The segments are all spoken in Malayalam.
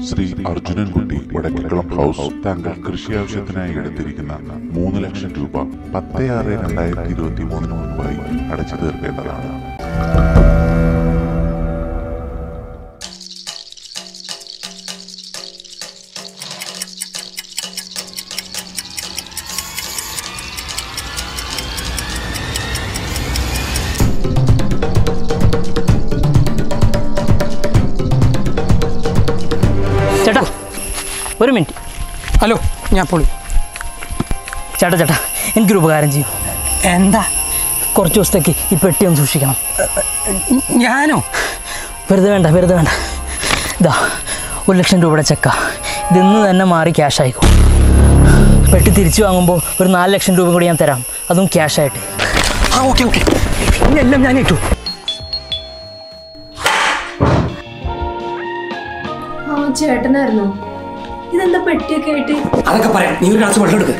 ശ്രീ അർജുനൻകുട്ടി വടക്കുളം ഹൗസ് താങ്കൾ കൃഷി ആവശ്യത്തിനായി എടുത്തിരിക്കുന്ന മൂന്ന് ലക്ഷം രൂപ പത്ത് ആറ് രണ്ടായിരത്തി ഇരുപത്തി മൂന്നിന് മുൻപായി അടച്ചു തീർക്കേണ്ടതാണ് ചേട്ടാ ഒരു മിനിറ്റ് ഹലോ ഞാൻ പൊളി ചേട്ടാ ചേട്ടാ എനിക്കൊരു ഉപകാരം ചെയ്യും എന്താ കുറച്ച് ദിവസത്തേക്ക് ഈ പെട്ടി ഒന്ന് സൂക്ഷിക്കണം ഞാനോ വെറുതെ വേണ്ട വെറുതെ വേണ്ട ഇതാ ഒരു ലക്ഷം രൂപയുടെ ചെക്ക ഇതിന്ന് തന്നെ മാറി ക്യാഷ് ആയിക്കോ പെട്ടി തിരിച്ചു വാങ്ങുമ്പോൾ ഒരു നാല് ലക്ഷം രൂപ കൂടി ഞാൻ തരാം അതും ക്യാഷ് ആയിട്ട് ആ ഓക്കെ ഓക്കെ എല്ലാം ഞാൻ ഏറ്റു ആ ചേട്ടനായിരുന്നു ഇതെന്താ പെട്ടിയൊക്കെ ആയിട്ട് അതൊക്കെ പറയാം നീ ഒരു ഗ്ലാസ് വെള്ളം എടുക്ക്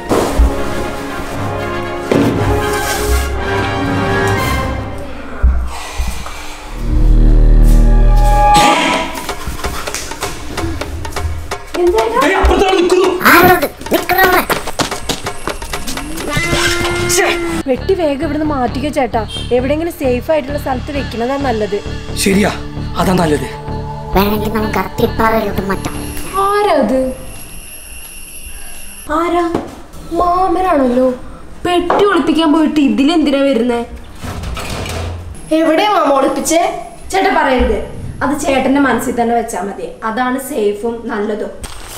ഏയ്, അപ്പുറത്താണ് നിൽക്കുന്നു. ശ്ശേ, പെട്ടി വേഗം ഇവിടുന്ന് മാറ്റിക്കോ ചേട്ടാ എവിടെയെങ്കിലും സേഫ് ആയിട്ടുള്ള സ്ഥലത്ത് വെക്കണതാ നല്ലത് ശരിയാ അതാ നല്ലത് വേണമെങ്കിൽ നമുക്ക് അത്തിപ്പാറയിലോട്ട് മാറ്റാം ആരാ അത് ആരാ മാമനാണല്ലോ പെട്ടി ഒളിപ്പിക്കാൻ പോയിട്ട് ഇതിലെന്തിനാ വരുന്നേ എവിടെയാ മാമ ഒളിപ്പിച്ചേ ചേട്ടൻ പറയരുത് അത് ചേട്ടന്റെ മനസ്സിൽ തന്നെ വെച്ചാൽ മതി അതാണ് സേഫും നല്ലതും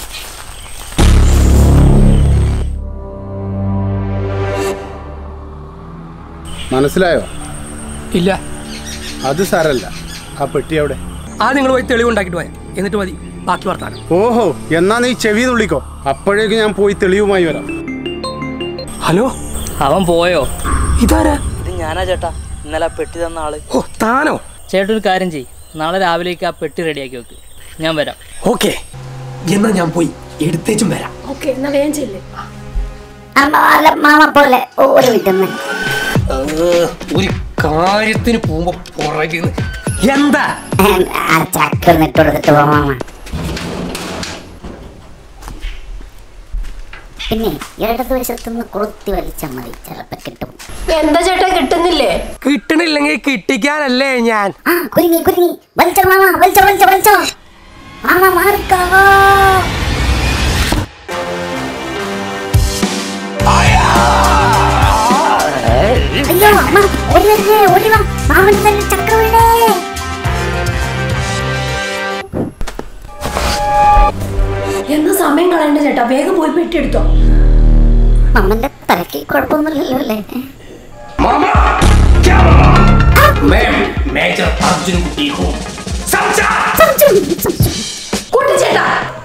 മനസ്സിലായോ ഇല്ല അത് സാരല്ല ആ പെട്ടി അവിടെ ആ നിങ്ങൾ പോയി തെളിവുണ്ടാക്കിട്ട് പോയാൽ എന്നിട്ട് മതി ബാക്കി വർത്താനം ഓഹോ എന്നാ നീ ചെവി തുള്ളിക്കോ അപ്പോഴേക്ക് ഞാൻ പോയി തെളിവുമായി വരാം ഹലോ അവൻ പോയോ ഇതാരാ ഇത് ഞാനാ ചേട്ടാ ഇന്നലെ ആ പെട്ടി തന്ന ആള് ഓ താനോ ചേട്ടൻ ഒരു കാര്യം ചെയ്യ് നാളെ രാവിലേക്ക് ആ പെട്ടി റെഡിയാക്കി വെക്ക് ഞാൻ വരാം ഓക്കെ എന്നാ ഞാൻ പോയി എടുത്തേച്ചും വരാം ഓക്കെ എന്നാ വേഗം ചെല്ലേ അമ്മ അല്ല മാമ പോലെ ഒരു വിട്ടുന്ന് ഏഹ്, ഒരു കാര്യത്തിന് പോകുമ്പോ പുറകിൽ എന്താ ആ ചക്ക നിട്ട് കൊടുത്തിട്ട് പോ മാമ പിന്നെ ഇടത് വശത്തുനിന്ന് കൊളുത്തി വലിച്ചാൽ മതി ചിലപ്പോ കിട്ടും എന്താ ചേട്ടാ കിട്ടുന്നില്ലേ കിട്ടണില്ലെങ്കിൽ കിട്ടിക്കാനല്ലേ ഞാൻ ആ കുരുങ്ങി കുരുങ്ങി വലിച്ചോ മാമ വലിച്ചോ വലിച്ചോ വലിച്ചോ മാമ മാറിക്കോ അയ്യോ അമ്മ ഓടി വരുന്നേ ഓടി വാ മാമന്റെ തന്നെ ചക്ര വീണേ എന്നാ സമയം കളയണ്ട ചേട്ടാ വേഗം പോയി പെട്ടി എടുത്തോ മാമന്റെ തലക്ക് കുഴപ്പമൊന്നുമില്ലല്ലോ അല്ലേ മേജർ അർജുൻ കുട്ടി ഹോം കൂട്ടി ചേട്ടാ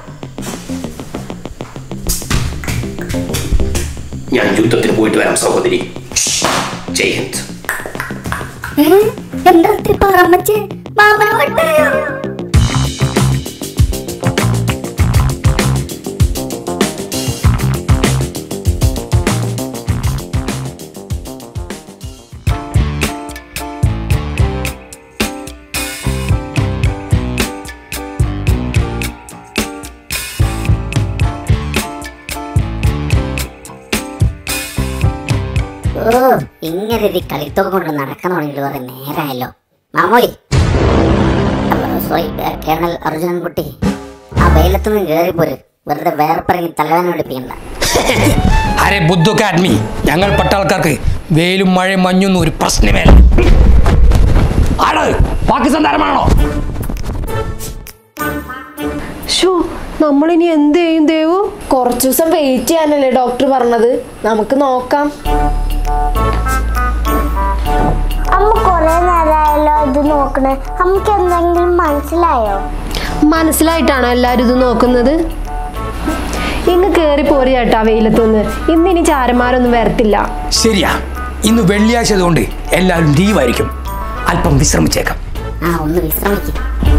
ഞാൻ യുദ്ധത്തിന് പോയിട്ട് വരാം സഹോദരി ജയ് ഹിന്ദ് ഏ? എന്താ ഇത്തിരി പറമ്പച്ചേ മാമനോട്ട് ഓ ഇങ്ങനെ ഒരു കളിത്തോക്ക് കൊണ്ട് നടക്കണമെങ്കിൽ കുറെ നേരമായല്ലോ മാമോയ് സോറി കേണൽ അർജുനൻകുട്ടി ആ വെയിലത്തുനിന്ന് കയറിപ്പോര് വെറുതെ വേർപ്പറങ്ങി തലവേദന എടുപ്പിക്കണ്ട അരെ ബുദ്ധു അക്കാഡമി ഞങ്ങൾ പട്ടാൾക്കാർക്ക് വെയിലും മഴയും മഞ്ഞൊന്നും ഒരു പ്രശ്നമേ അല്ല ആണ് പാകിസ്ഥാൻ താരമാണോ ഷോ നമ്മളിനി എന്ത് ചെയ്യും ദേവു കുറച്ചു ദിവസം വെയിറ്റ് ചെയ്യാനല്ലേ ഡോക്ടർ പറഞ്ഞത് നമുക്ക് നോക്കാം അമ്മ കൊറേ നേരമായല്ലോ ഇത് നോക്കണേ അമ്മക്ക് എന്തെങ്കിലും മനസ്സിലായോ മനസ്സിലായിട്ടാണോ എല്ലാരും ഇത് നോക്കുന്നത് ഇങ്ങ് കേറി പോരി ചേട്ടാ വെയിലത്തൊന്ന് ഇന്നിനി ചാരന്മാരൊന്നും വരത്തില്ല ശരിയാ ഇന്ന് വെള്ളിയാഴ്ച ആയതുകൊണ്ട് എല്ലാവരും ലീവായിരിക്കും അല്പം വിശ്രമിച്ചേക്കാം ആ ഒന്ന് വിശ്രമിക്കും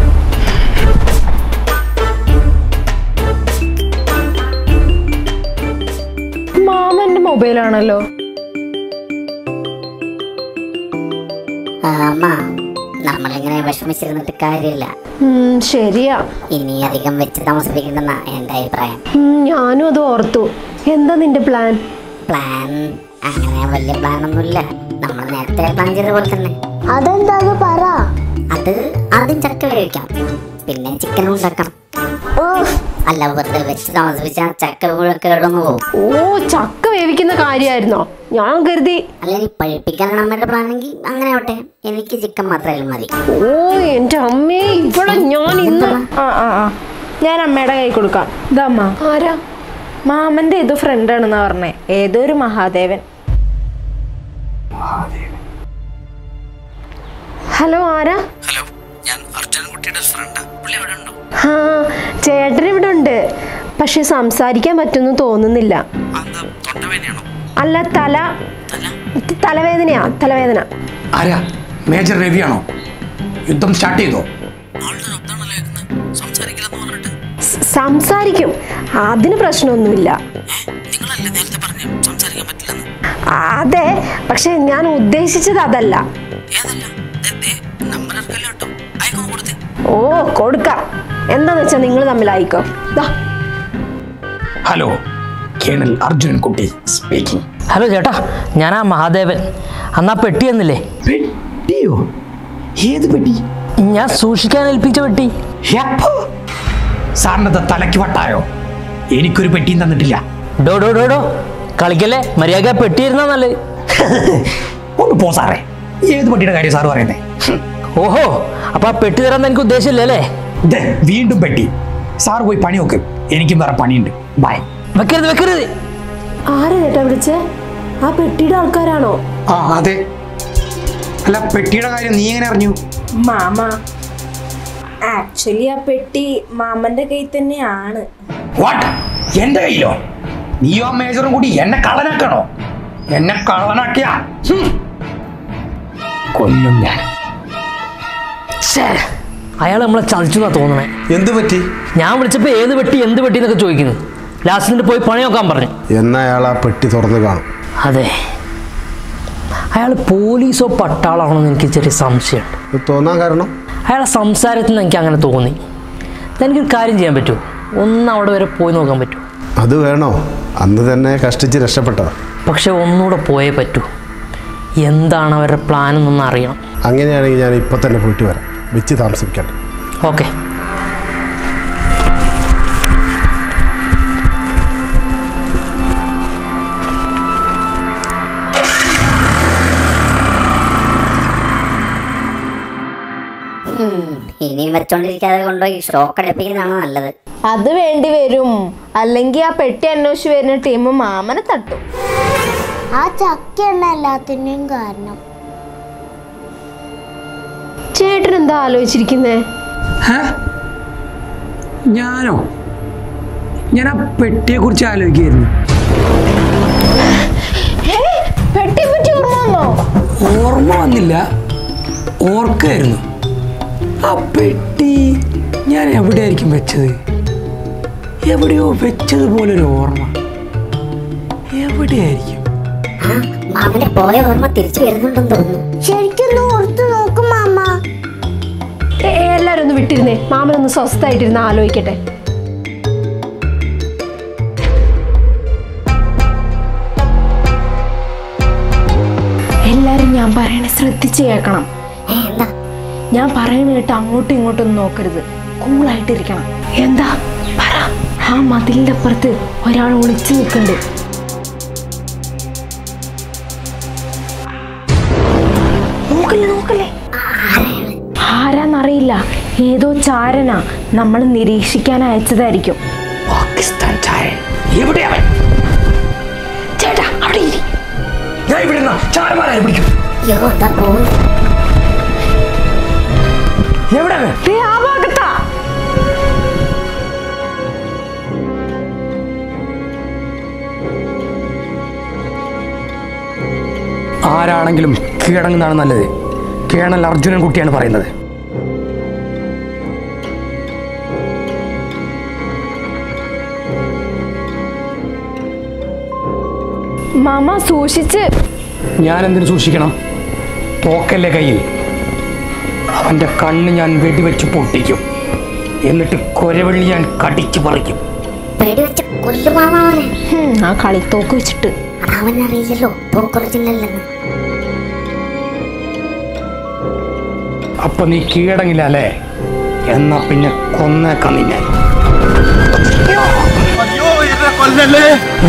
മാമന്റെ മൊബൈലാണല്ലോ ആ, അമ്മ നമ്മളിങ്ങനെ വിഷമിച്ചിരുന്നിട്ട് കാര്യമില്ല ഉം, ശരിയാ ഇനി അധികം വെച്ച് താമസിപ്പിക്കണ്ടെന്നാ എൻ്റെ അഭിപ്രായം ഉം, ഞാനും അത് ഓർത്തു എന്താ നിന്റെ പ്ലാൻ പ്ലാൻ അങ്ങനെ വലിയ പ്ലാൻ ഒന്നുമില്ല നമ്മൾ നേരത്തെ പ്ലാൻ ചെയ്ത പോലെ തന്നെ അതെന്താന്ന് പറ അത് ആദ്യം ചക്ക വേവിക്കാം പിന്നെ ചിക്കൻ ഉണ്ടാക്കണം ഉഫ്, അല്ല വെറുതെ വെച്ച് താമസിപ്പിച്ച ചക്ക മുഴുവൻ കേടൊന്നു പോകും ഓ ചക്ക വേവിക്കുന്ന കാര്യമായിരുന്നോ ഞാൻ കരുതി അല്ല ഇനി പഴിപ്പിക്കാനാണ് അമ്മയുടെ പ്ലാനെങ്കിൽ അങ്ങനെ ആവട്ടെ എനിക്ക് ചിക്കൻ മാത്രമായാലും മതി ഓ എന്റെ അമ്മേ ഇവിടെ ഞാൻ ഇന്ന് ആ ആ ആ ഞാൻ അമ്മയുടെ കൈ കൊടുക്കാം ഇതമ്മ ആരാ മാമന്റെ ഏതോ ഫ്രണ്ടാണെന്നാ പറഞ്ഞേ ഏതോ ഒരു മഹാദേവൻ ഹലോ ആരാ ഹലോ ഞാൻ അർജുൻകുട്ടിയുടെ ഫ്രണ്ടാ പുള്ളി എവിടെ ഉണ്ടോ ആ ചേട്ടൻ ഇവിടെ ഉണ്ട് പക്ഷെ സംസാരിക്കാൻ പറ്റുന്നു തോന്നുന്നില്ല എന്താ തൊണ്ടവേനയാണോ അല്ല തല തലവേദനയാ തലവേദന ആരാ മേജർ രവിയാണോ യുദ്ധം സ്റ്റാർട്ട് ചെയ്തോ സ് സംസാരിക്കും അതിന് പ്രശ്നമൊന്നുമില്ല അതെ പക്ഷെ ഞാൻ ഉദ്ദേശിച്ചത് അതല്ല ഓ കൊടുക്കാം എന്താന്ന് വെച്ചാ നിങ്ങൾ തമ്മിലായിക്കോ ദാ ഹലോ കേണൽ അർജുനൻ കുട്ടി സ്പീക്കിംഗ് ഹലോ ചേട്ടാ ഞാനാ മഹാദേവൻ അന്നാ പെട്ടി എന്നില്ലേ പെട്ടിയോ ഏത് പെട്ടി ഞാൻ സൂക്ഷിക്കാൻ ഏൽപ്പിച്ച പെട്ടി എപ്പോ സാറിനത് തലയ്ക്ക് വട്ടായോ എനിക്കൊരു പെട്ടിയും തന്നിട്ടില്ല ഡോ ഡോ ഡോ ഡോ കളിക്കല്ലേ മര്യാദ പെട്ടി ഇരുന്നാ നല്ലത് ഒന്ന് പോ സാറേ ഏത് പെട്ടിയുടെ കാര്യം സാറ് പറയുന്നേ ഓഹോ അപ്പൊ ആ പെട്ടി തരാൻ എനിക്ക് ഉദ്ദേശമില്ലല്ലേ ദേ, വീണ്ടും പെട്ടി സാർ പോയി പണി നോക്ക് എനിക്കും വേറെ പണിയുണ്ട് ബൈ വെക്കരുത് വെക്കരുത് ആരാ ചേട്ടാ വിളിച്ചേ ആ പെട്ടിയുടെ ആൾക്കാരാണോ ആ അതെ അല്ല പെട്ടിയുടെ കാര്യം നീ എങ്ങനെ അറിഞ്ഞു മാമ ആക്ച്വലി ആ പെട്ടി മാമന്റെ കയ്യിൽ തന്നെയാണ് വാട്ട് എന്റെ കയ്യിലോ നീയോ ആ മേജറും കൂടി എന്നെ കള്ളനാക്കണോ എന്നെ കള്ളനാക്കിയ കൊല്ലും ഞാൻ അയാൾ നമ്മളെ ചതിച്ചു എന്നാ തോന്നണേ എന്ത് പറ്റി ഞാൻ വിളിച്ചപ്പോ ഏത് പെട്ടി എന്ത് പെട്ടി എന്നൊക്കെ ചോദിക്കുന്നു ലാസ്റ്റ് എന്നിട്ട് പോയി പണി നോക്കാൻ പറഞ്ഞു എന്നാ അയാൾ ആ പെട്ടി തുറന്ന് കാണും അതെ അയാൾ പോലീസോ പട്ടാളാണോ എന്ന് എനിക്ക് ചെറിയ സംശയമുണ്ട് ഇത് തോന്നാൻ കാരണം അയാളെ സംസാരത്തിൽ നിന്ന് എനിക്ക് അങ്ങനെ തോന്നി എനിക്കൊരു കാര്യം ചെയ്യാൻ പറ്റുമോ ഒന്ന് അവിടെ വരെ പോയി നോക്കാൻ പറ്റുമോ അത് വേണോ അന്ന് തന്നെ കഷ്ടിച്ച് രക്ഷപ്പെട്ടതാ പക്ഷെ ഒന്നുകൂടെ പോയേ പറ്റൂ എന്താണ് അവരുടെ പ്ലാൻ എന്നൊന്ന് അറിയണം അങ്ങനെയാണെങ്കിൽ ഞാൻ ഇപ്പം തന്നെ പോയിട്ട് വരാം വെച്ച് താമസിപ്പിക്കണ്ട ഓക്കെ ഇനിയും വെച്ചോണ്ടിരിക്കാതെ കൊണ്ടുപോയി ഷോക്ക് അടിപ്പിക്കുന്നതാണ് നല്ലത് അത് വേണ്ടി വരും അല്ലെങ്കിൽ ആ പെട്ടി അന്വേഷിച്ച് വരുന്ന ടീം മാമനെ തട്ടും ആ ചക്കയാണ് എല്ലാത്തിൻ്റെയും കാരണം ചേട്ടൻ എന്താ ആലോചിച്ചിരിക്കുന്നേ ഞാനോ ഞാൻ ആ പെട്ടിയെ കുറിച്ച് ആലോചിക്കായിരുന്നു പെട്ടിയെ പറ്റി ഓർമ്മ വന്നോ ഓർമ്മ വന്നില്ല ഓർക്കായിരുന്നു ആ പെട്ടി ഞാൻ എവിടെയായിരിക്കും വെച്ചത് എവിടെയോ വെച്ചതുപോലൊരു ഓർമ്മ എവിടെയായിരിക്കും ആ മാമന്റെ പോയ ഓർമ്മ തിരിച്ചു വരുന്നുണ്ടെന്ന് തോന്നുന്നു ശരിക്കും ഒന്ന് ഓർത്ത് നോക്കും മാമ ഏ, എല്ലാരും ഒന്ന് വിട്ടിരുന്നേ മാമനൊന്ന് സ്വസ്ഥായിട്ടിരുന്ന് ആലോചിക്കട്ടെ എല്ലാരും ഞാൻ പറയണ ശ്രദ്ധിച്ച് കേൾക്കണം ഏ എന്താ ഞാൻ പറയണ കേട്ട് അങ്ങോട്ടും ഇങ്ങോട്ടും ഒന്നും നോക്കരുത് കൂളായിട്ടിരിക്കണം എന്താ പറ ആ മതിലിന്റെ അപ്പുറത്ത് ഒരാൾ ഒളിച്ചു നിൽക്കുന്നുണ്ട് നോക്കല്ലേ നോക്കല്ലേ ആരാന്നറിയില്ല ഏതോ ചാരനാ നമ്മൾ നിരീക്ഷിക്കാൻ അയച്ചതായിരിക്കും പാകിസ്ഥാൻ ചാരൻ എവിടെയാവൻ ചേട്ടാ അവിടെ ഇരി ഞാൻ ഇവിടെ നിന്നാ ചാരന്മാരെ പിടിക്കും അയ്യോ എന്താ പോകുന്നു എവിടെ അവൻ? ദേ ആ ഭാഗത്താ ആരാണെങ്കിലും കീഴടങ്ങുന്നതാണ് നല്ലത് കേണൽ അർജുനൻ കുട്ടിയാണ് പറയുന്നത് മാമ സൂക്ഷിച്ച് ഞാൻ എന്തിനു സൂക്ഷിക്കണം തോക്കല്ലേ കയ്യിൽ അവൻ്റെ കണ്ണ് ഞാൻ വെടിവെച്ച് പൊട്ടിക്കും എന്നിട്ട് കൊരവള്ളി ഞാൻ കടിച്ചു പറിക്കും വെടിവെച്ച് കൊല്ലുമാവനെ ഹും, ആ കളിത്തോക്ക് വെച്ചിട്ട് അവനറിയില്ലല്ലോ പോക്കൊറിജിനല്ലെന്ന് അപ്പൊ നീ കീഴടങ്ങില്ല അല്ലേ എന്നാ പിന്നെ കൊന്നേക്കാം നിന്നെ അയ്യോ എന്നെ കൊല്ലല്ലേ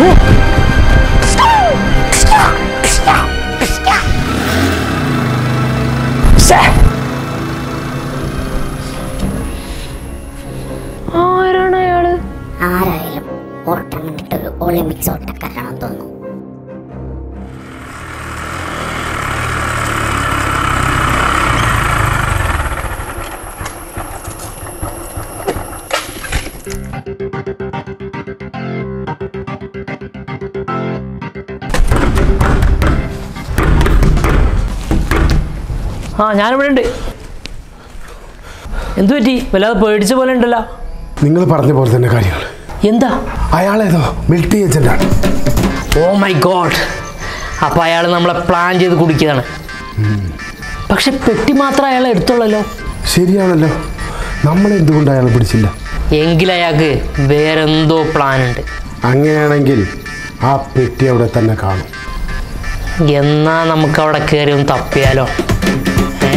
ആരാണ് അയാള് ആരായാലും ഓട്ടം കണ്ടിട്ട് ഒരു ഒളിമ്പിക്സ് ഓട്ടക്കാരാണെന്ന് തോന്നുന്നു ആ ഞാനിവിടെ ഉണ്ട് എന്തു പറ്റി വല്ലാതെ പേടിച്ച പോലെ ഉണ്ടല്ലോ നിങ്ങൾ പറഞ്ഞ പോലെ തന്നെ കാര്യങ്ങൾ എന്താ അയാളേതോ മിലിറ്ററി ഏജന്റാണ് ഓ മൈ ഗോഡ് അപ്പോൾ അയാൾ നമ്മളെ പ്ലാൻ ചെയ്ത് കുടിക്കുകയാണ് പക്ഷെ പെട്ടി മാത്രം അയാൾ എടുത്തോളല്ലോ ശരിയാണല്ലോ നമ്മൾ എന്തുകൊണ്ട് അയാളെ പിടിച്ചില്ല എങ്കിൽ അയാൾക്ക് വേറെന്തോ പ്ലാൻ ഉണ്ട് അങ്ങനെയാണെങ്കിൽ ആ പെട്ടി അവിടെ തന്നെ കാണും എന്നാ നമുക്ക് അവിടെ കയറി ഒന്ന് തപ്പിയാലോ ഏ?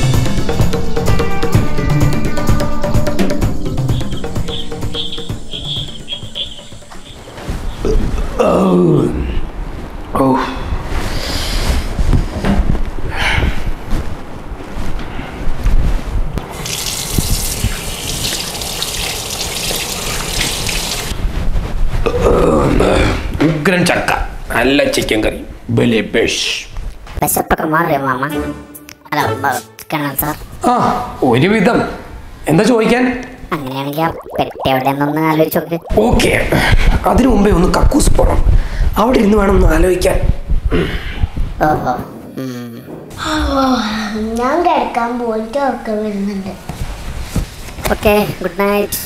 ഉഗ്രൻ ചക്ക നല്ല ചിക്കൻ കറി ബലിബേഷ് വിശപ്പൊക്കെ മാറിയോ മാമ അല്ല ബ- കേണൽ സാർ ആ ഒരുവിധം എന്താ ചോദിക്കാൻ അങ്ങനെയാണെങ്കിൽ ആ പെട്ടി എവിടെയെന്നൊന്ന് ആലോചിച്ച് നോക്ക് ഓക്കെ അതിനു മുമ്പേ ഒന്ന് കക്കൂസ് പോണം അവിടെ ഇരുന്ന് വേണം ഒന്ന് ആലോചിക്കാൻ ഓഹോ ഉം. ഞാൻ കിടക്കാൻ പോയിട്ട് ഉറക്കം വരുന്നുണ്ട് ഓക്കെ ഗുഡ് നൈറ്റ്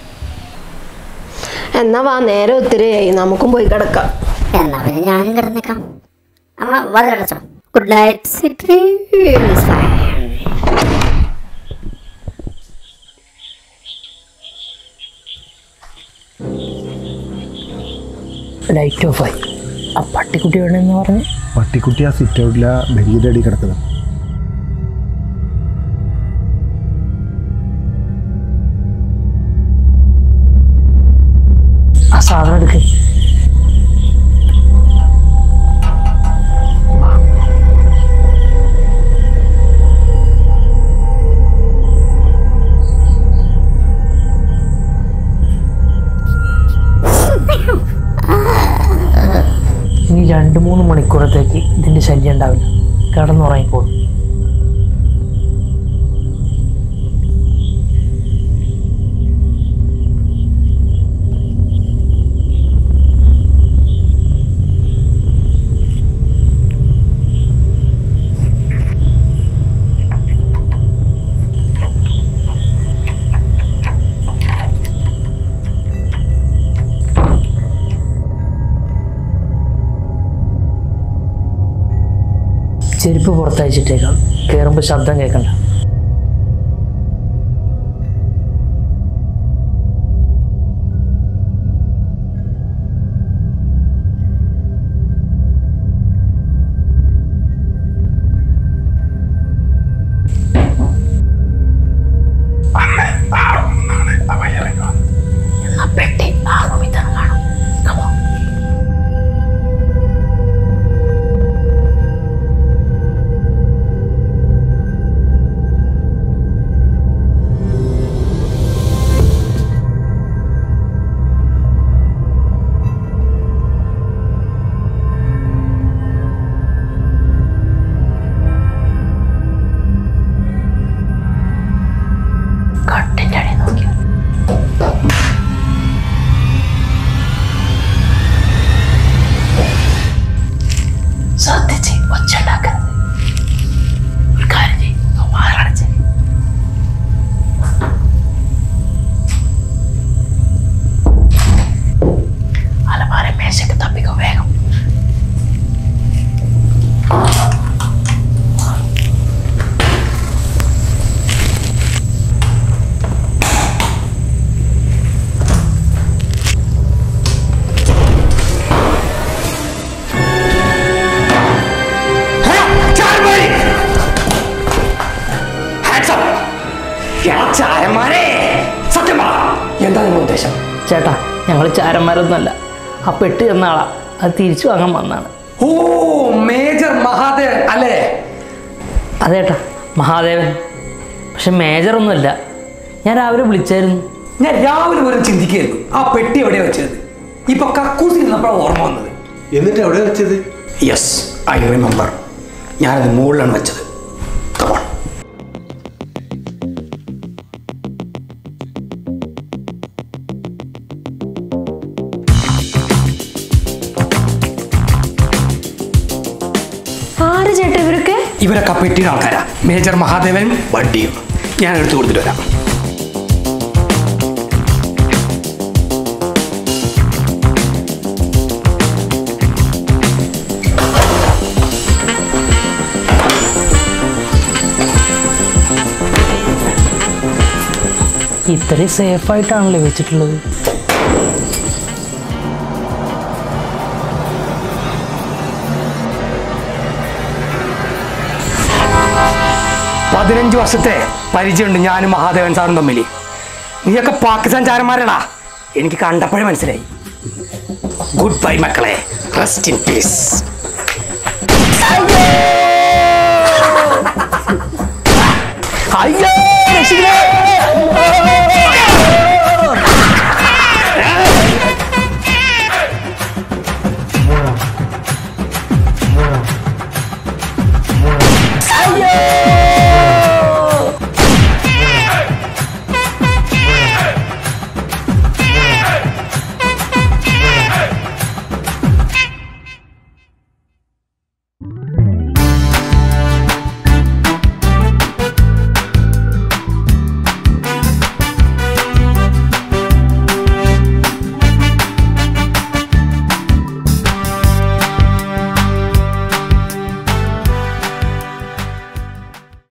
എന്നാ വാ നേരെ ഒത്തിരിയായി നമുക്കും പോയി കിടക്കാം എന്നാ പിന്നെ ഞാനും കിടന്നേക്കാം അമ്മ വാതിലടച്ചോ ഗുഡ് നൈറ്റ് ലൈറ്റ് ഓഫ് ആയി ആ പട്ടിക്കുട്ടി വേണമെന്ന് പറഞ്ഞ് പട്ടിക്കുട്ടി ആ സിറ്റ് ഔട്ടിലെ ബെഞ്ചിൻ്റെ അടി കിടക്കുന്നത് ആ സാധനം എടുക്ക് ഇനി രണ്ട് മൂന്ന് മണിക്കൂറത്തേക്ക് ഇതിന്റെ ശല്യം ഉണ്ടാവില്ല കിടന്നുറങ്ങിക്കോളും ചെരുപ്പ് പുറത്തയച്ചിട്ടേക്കാം കയറുമ്പോൾ ശബ്ദം കേൾക്കണ്ട എന്നാ പെട്ടി ആ റൂമിൽ തന്നെ കാണും Come on. നിങ്ങൾ ഉദ്ദേശം ചേട്ടാ ഞങ്ങൾ ചാരന്മാരൊന്നുമല്ല ആ പെട്ടി തന്ന ആളാ അത് തിരിച്ചു വാങ്ങാൻ വന്നാണ് ഓ മേജർ മഹാദേവൻ അല്ലേ അതേട്ടാ മഹാദേവൻ പക്ഷെ മേജറൊന്നുമല്ല ഞാൻ രാവിലെ വിളിച്ചായിരുന്നു ഞാൻ രാവിലെ പോലും ചിന്തിക്കുകയായിരുന്നു ആ പെട്ടി എവിടെയാ വെച്ചത് ഇപ്പൊ കക്കൂസ് ഇരുന്നപ്പോഴാണ് ഓർമ്മ വന്നത് എന്നിട്ട് എവിടെ വെച്ചത് യെസ് ഐ റിമെമ്പർ ഞാനത് മുകളിലാണ് വെച്ചത് Come on. ആറ് ചേട്ടാ ഇവരൊക്കെ ഇവരൊക്കെ ആ പെട്ടിയുടെ ആൾക്കാരാ മേജർ മഹാദേവനും വണ്ടിയും ഞാൻ എടുത്തു കൊടുത്തിട്ട് വരാം ഇത്രയും സേഫായിട്ടാണല്ലോ വെച്ചിട്ടുള്ളത് പതിനഞ്ച് വർഷത്തെ പരിചയമുണ്ട് ഞാനും മഹാദേവൻ സാറും തമ്മിൽ നീയൊക്കെ പാകിസ്ഥാൻ ചാരന്മാരടാ എനിക്ക് കണ്ടപ്പോഴേ മനസ്സിലായി ഗുഡ് ബൈ മക്കളെ റെസ്റ്റ് ഇൻ പീസ് അയ്യോ രക്ഷിക്കണേ